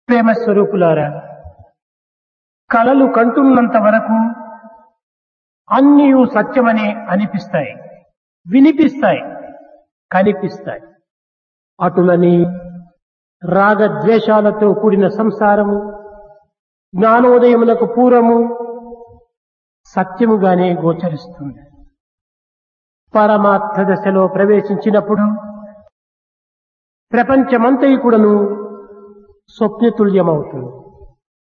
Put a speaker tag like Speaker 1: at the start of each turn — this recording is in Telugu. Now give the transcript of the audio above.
Speaker 1: ప్రేమ స్వరూపులారా కలలు కంటున్నంత వరకు అన్నీ సత్యమనే అనిపిస్తాయి వినిపిస్తాయి కనిపిస్తాయి అటులని రాగద్వేషాలతో కూడిన సంసారము జ్ఞానోదయములకు పూర్వము సత్యముగానే గోచరిస్తుంది పరమార్థ దశలో ప్రవేశించినప్పుడు ప్రపంచమంతయుకుడను స్వప్నతుల్యమవుతుంది